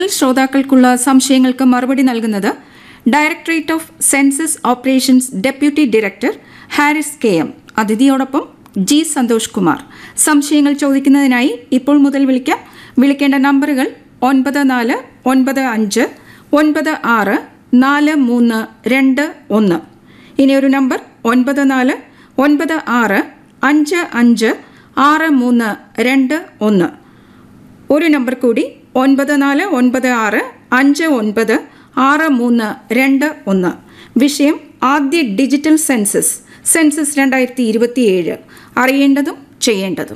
ശ്രോതാക്കൾക്കുള്ള സംശയങ്ങൾക്ക് മറുപടി നൽകുന്നത് directorate of census operations deputy director Haris K M അതിഥിയോടൊപ്പം ജി സന്തോഷ് കുമാർ സംശയങ്ങൾ ചോദിക്കുന്നതിനായി ഇപ്പോൾ മുതൽ വിളിക്കാം വിളിക്കേണ്ട നമ്പറുകൾ ഒൻപത് നാല് ഒൻപത് അഞ്ച് ഒൻപത് ആറ് നാല് മൂന്ന് രണ്ട് ഒന്ന് ഇനി ഒരു നമ്പർ ഒൻപത് നാല് ഒൻപത് ആറ് അഞ്ച് അഞ്ച് ആറ് മൂന്ന് രണ്ട് ഒന്ന് ഒരു നമ്പർ കൂടി ഒൻപത് നാല് ഒൻപത് ആറ് അഞ്ച് ഒൻപത് ആറ് മൂന്ന് രണ്ട് ഒന്ന് വിഷയം ആദ്യ ഡിജിറ്റൽ സെൻസസ് സെൻസസ് രണ്ടായിരത്തി ഇരുപത്തിയേഴ് അറിയേണ്ടതും ചെയ്യേണ്ടതും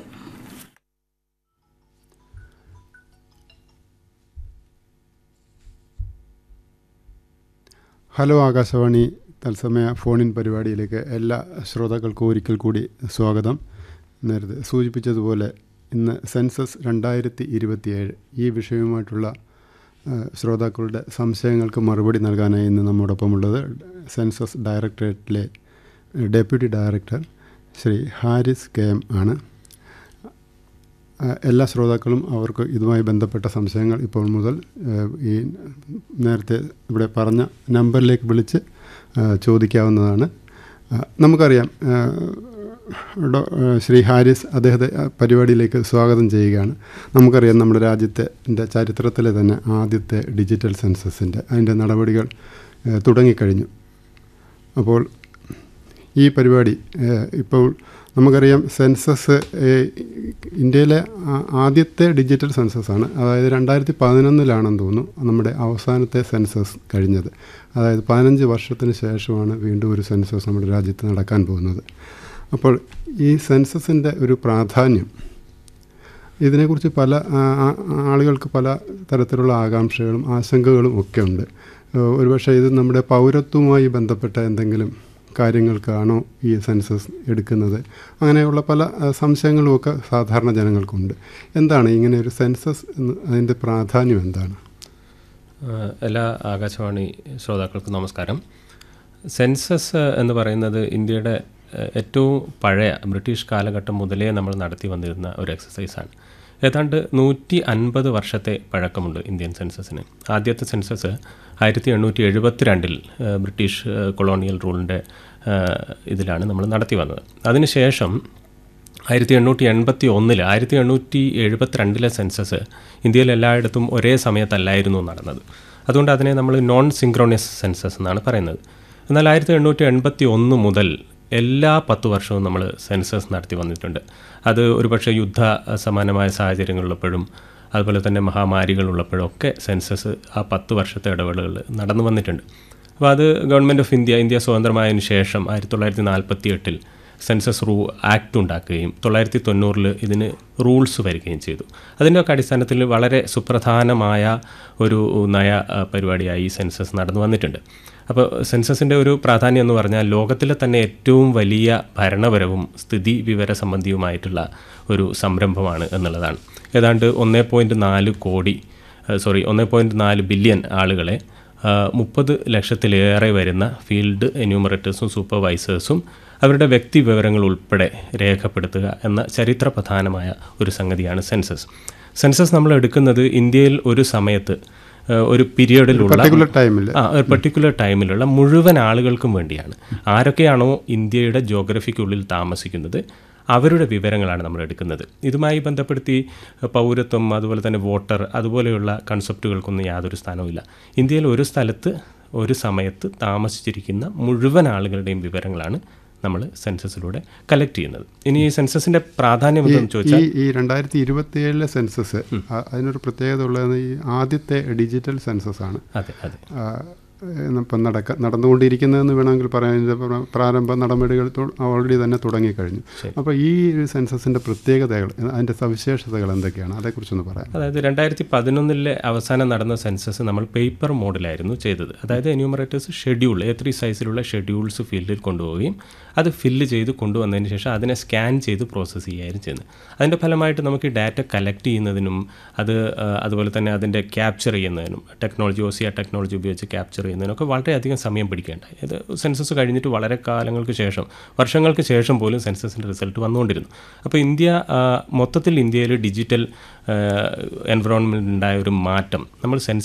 ഹലോ ആകാശവാണി തത്സമയ ഫോണിൻ പരിപാടിയിലേക്ക് എല്ലാ ശ്രോതാക്കൾക്കും ഒരിക്കൽ കൂടി സ്വാഗതം നേരത്തെ സൂചിപ്പിച്ചതുപോലെ ഇന്ന് സെൻസസ് രണ്ടായിരത്തി ഇരുപത്തിയേഴ് ഈ വിഷയവുമായിട്ടുള്ള ആ, ശ്രോതാക്കളുടെ സംശയങ്ങൾക്ക് മറുപടി നൽകാനായി ഇന്ന് നമ്മോടൊപ്പമുള്ളത് സെൻസസ് ഡയറക്ടറേറ്റിലെ deputy director Shri Haris K M ആണ് ആ, എല്ലാ ശ്രോതാക്കളും അവർക്ക് ഇതുമായി ബന്ധപ്പെട്ട സംശയങ്ങൾ ഇപ്പോൾ മുതൽ ആ, ഈ നേരത്തെ ഇവിടെ പറഞ്ഞ നമ്പറിലേക്ക് വിളിച്ച് ആ, ചോദിക്കാവുന്നതാണ് ആ, നമുക്കറിയാം ആ, ഡോ- ആ, ശ്രീ ഹാരിസ് അദ്ദേഹത്തെ ആ, പരിപാടിയിലേക്ക് സ്വാഗതം ചെയ്യുകയാണ് നമുക്കറിയാം നമ്മുടെ രാജ്യത്തെ ൻ്റെ ചരിത്രത്തിലെ തന്നെ ആദ്യത്തെ ഡിജിറ്റൽ സെൻസസിൻ്റെ അതിൻ്റെ നടപടികൾ ആ, തുടങ്ങിക്കഴിഞ്ഞു അപ്പോൾ ഈ പരിപാടി ഏഹ്, ഇപ്പോൾ നമുക്കറിയാം സെൻസസ് ഏഹ്, ഇന്ത്യയിലെ ആ- ആദ്യത്തെ ഡിജിറ്റൽ സെൻസസ് ആണ് അതായത് രണ്ടായിരത്തി പതിനൊന്നിലാണെന്ന് തോന്നുന്നു നമ്മുടെ അവസാനത്തെ സെൻസസ് കഴിഞ്ഞത് അതായത് പതിനഞ്ച് വർഷത്തിന് ശേഷമാണ് വീണ്ടും ഒരു സെൻസസ് നമ്മുടെ രാജ്യത്ത് നടക്കാൻ പോകുന്നത് അപ്പോൾ ഈ സെൻസസിൻ്റെ ഒരു പ്രാധാന്യം ഇതിനെക്കുറിച്ച് പല ആ, ആ, ആളുകൾക്ക് പല തരത്തിലുള്ള ആകാംക്ഷകളും ആശങ്കകളും ഒക്കെ ഉണ്ട് ഏഹ് ഒരുപക്ഷെ ഇത് നമ്മുടെ പൗരത്വവുമായി ബന്ധപ്പെട്ട എന്തെങ്കിലും കാര്യങ്ങൾക്കാണോ ഈ സെൻസസ് എടുക്കുന്നത് അങ്ങനെയുള്ള പല ആ, സംശയങ്ങളുമൊക്കെ സാധാരണ ജനങ്ങൾക്കുണ്ട് എന്താണ് ഇങ്ങനെ ഒരു സെൻസസ് എന്ന് അതിൻ്റെ പ്രാധാന്യം എന്താണ് ഏഹ് എല്ലാ ആകാശവാണി ശ്രോതാക്കൾക്കും നമസ്കാരം സെൻസസ് എന്ന് പറയുന്നത് ഇന്ത്യയുടെ ഏഹ് ഏറ്റവും പഴയ ബ്രിട്ടീഷ് കാലഘട്ടം മുതലേ നമ്മൾ നടത്തി വന്നിരുന്ന ഒരു എക്സസൈസാണ് ഏതാണ്ട് നൂറ്റി അൻപത് വർഷത്തെ പഴക്കമുണ്ട് ഇന്ത്യൻ സെൻസസിന് ആദ്യത്തെ സെൻസസ് ആയിരത്തി എണ്ണൂറ്റി എഴുപത്തിരണ്ടിൽ ഏഹ് ബ്രിട്ടീഷ് ഏഹ് കൊളോണിയൽ റൂളിൻ്റെ ഏഹ് ഇതിലാണ് നമ്മൾ നടത്തി വന്നത് അതിനുശേഷം ആയിരത്തി എണ്ണൂറ്റി എൺപത്തി ഒന്നിൽ ആയിരത്തി എണ്ണൂറ്റി എഴുപത്തിരണ്ടിലെ സെൻസസ് ഇന്ത്യയിൽ എല്ലായിടത്തും ഒരേ സമയത്തല്ലായിരുന്നു നടന്നത് അതുകൊണ്ട് അതിനെ നമ്മൾ നോൺ സിങ്ക്രോണിയസ് സെൻസസ് എന്നാണ് പറയുന്നത് എന്നാൽ ആയിരത്തി എണ്ണൂറ്റി എൺപത്തി ഒന്ന് മുതൽ എല്ലാ പത്ത് വർഷവും നമ്മൾ സെൻസസ് നടത്തി വന്നിട്ടുണ്ട് അത് ഒരുപക്ഷെ യുദ്ധ സമാനമായ സാഹചര്യങ്ങളുള്ളപ്പോഴും അതുപോലെ തന്നെ മഹാമാരികൾ ഉള്ളപ്പോഴും ഒക്കെ സെൻസസ് ആ പത്ത് വർഷത്തെ ഇടവേളകൾ നടന്നു വന്നിട്ടുണ്ട് അപ്പോൾ അത് ഗവൺമെൻറ് ഓഫ് ഇന്ത്യ ഇന്ത്യ സ്വതന്ത്രമായതിനു ശേഷം ആയിരത്തി തൊള്ളായിരത്തി നാൽപ്പത്തി എട്ടിൽ സെൻസസ് റൂ ആക്ട് ഉണ്ടാക്കുകയും തൊള്ളായിരത്തി തൊണ്ണൂറിൽ ഇതിന് റൂൾസ് വരികയും ചെയ്തു അതിൻ്റെയൊക്കെ അടിസ്ഥാനത്തിൽ വളരെ സുപ്രധാനമായ ഒരു നയ ആ, പരിപാടിയായി ഈ സെൻസസ് നടന്നു വന്നിട്ടുണ്ട് അപ്പോൾ സെൻസസിൻ്റെ ഒരു പ്രാധാന്യം എന്ന് പറഞ്ഞാൽ ലോകത്തിലെ തന്നെ ഏറ്റവും വലിയ ഭരണപരവും സ്ഥിതി വിവര സംബന്ധിയുമായിട്ടുള്ള ഒരു സംരംഭമാണ് എന്നുള്ളതാണ് ഏതാണ്ട് ഒന്നേ പോയിൻറ്റ് നാല് കോടി സോറി ഒന്നേ പോയിൻറ്റ് നാല് ബില്യൺ ആളുകളെ മുപ്പത് ലക്ഷത്തിലേറെ വരുന്ന ഫീൽഡ് എന്യൂമറേറ്റേഴ്സും സൂപ്പർവൈസേഴ്സും അവരുടെ വ്യക്തി വിവരങ്ങൾ ഉൾപ്പെടെ രേഖപ്പെടുത്തുക എന്ന ചരിത്രപ്രധാനമായ ഒരു സംഗതിയാണ് സെൻസസ് സെൻസസ് നമ്മൾ എടുക്കുന്നത് ഇന്ത്യയിൽ ഒരു സമയത്ത് ആ, ഒരു പീരിയഡിലുള്ള പർട്ടിക്കുലർ ടൈമിൽ ആ ഒരു പെർട്ടിക്കുലർ ടൈമിലുള്ള മുഴുവൻ ആളുകൾക്കും വേണ്ടിയാണ് ആരൊക്കെയാണോ ഇന്ത്യയുടെ ജോഗ്രഫിക്കുള്ളിൽ താമസിക്കുന്നത് അവരുടെ വിവരങ്ങളാണ് നമ്മൾ എടുക്കുന്നത് ഇതുമായി ബന്ധപ്പെടുത്തി പൗരത്വം അതുപോലെ തന്നെ വോട്ടർ അതുപോലെയുള്ള കൺസെപ്റ്റുകൾക്കൊന്നും യാതൊരു സ്ഥാനവുമില്ല ഇന്ത്യയിൽ ഒരു സ്ഥലത്ത് ഒരു സമയത്ത് താമസിച്ചിരിക്കുന്ന മുഴുവൻ ആളുകളുടെയും വിവരങ്ങളാണ് നമ്മൾ സെൻസസിലൂടെ കളക്ട് ചെയ്യുന്നത് ഇനി ഈ സെൻസസിൻ്റെ പ്രാധാന്യം എന്തെന്ന് ചോദിച്ചാൽ ഈ ഈ രണ്ടായിരത്തി ഇരുപത്തി ഏഴിലെ സെൻസസ് ആ- അതിനൊരു പ്രത്യേകത ഉള്ളത് ഈ ആദ്യത്തെ ഡിജിറ്റൽ സെൻസസ് ആണ് അതെ അതെ ആ, ഇപ്പം നടക്ക നടന്നുകൊണ്ടിരിക്കുന്നതെന്ന് വേണമെങ്കിൽ പറയാം ഇതിൻ്റെ പ്ര- പ്രാരംഭ നടപടികൾ ഓൾറെഡി തന്നെ തുടങ്ങിക്കഴിഞ്ഞു അപ്പോൾ ഈ ഒരു സെൻസസിൻ്റെ പ്രത്യേകതകൾ അതിൻ്റെ സവിശേഷതകൾ എന്തൊക്കെയാണ് അതേക്കുറിച്ചൊന്ന് പറയാം അതായത് രണ്ടായിരത്തി പതിനൊന്നിലെ അവസാനം നടന്ന സെൻസസ് നമ്മൾ പേപ്പർ മോഡിലായിരുന്നു ചെയ്തത് അതായത് എന്യൂമറേറ്റേഴ്സ് ഷെഡ്യൂൾ എ ത്രീ സൈസിലുള്ള ഷെഡ്യൂൾസ് ഫീൽഡിൽ കൊണ്ടുപോവുകയും അത് ഫില്ല് ചെയ്ത് കൊണ്ടുവന്നതിന് ശേഷം അതിനെ സ്കാൻ ചെയ്ത് പ്രോസസ്സ് ചെയ്യുകയായിരുന്നു ചെയ്യുന്നത് അതിൻ്റെ ഫലമായിട്ട് നമുക്ക് ഈ ഡാറ്റ കളക്ട് ചെയ്യുന്നതിനും അത് ആ, അതുപോലെ തന്നെ അതിൻ്റെ ക്യാപ്ചർ ചെയ്യുന്നതിനും ടെക്നോളജി ഒസിയ ടെക്നോളജി ഉപയോഗിച്ച് ക്യാപ്ചർ ചെയ്യുന്നതിനൊക്കെ വളരെയധികം സമയം പിടിക്കേണ്ട ഇത് സെൻസസ് കഴിഞ്ഞിട്ട് വളരെ കാലങ്ങൾക്ക് ശേഷം വർഷങ്ങൾക്ക് ശേഷം പോലും സെൻസസിൻ്റെ റിസൾട്ട് വന്നുകൊണ്ടിരുന്നു അപ്പോൾ ഇന്ത്യ ആ, മൊത്തത്തിൽ ഇന്ത്യയിൽ ഡിജിറ്റൽ എൻവറോൺമെൻറ്റ് ഉണ്ടായ ഒരു മാറ്റം നമ്മൾ സെൻസസ്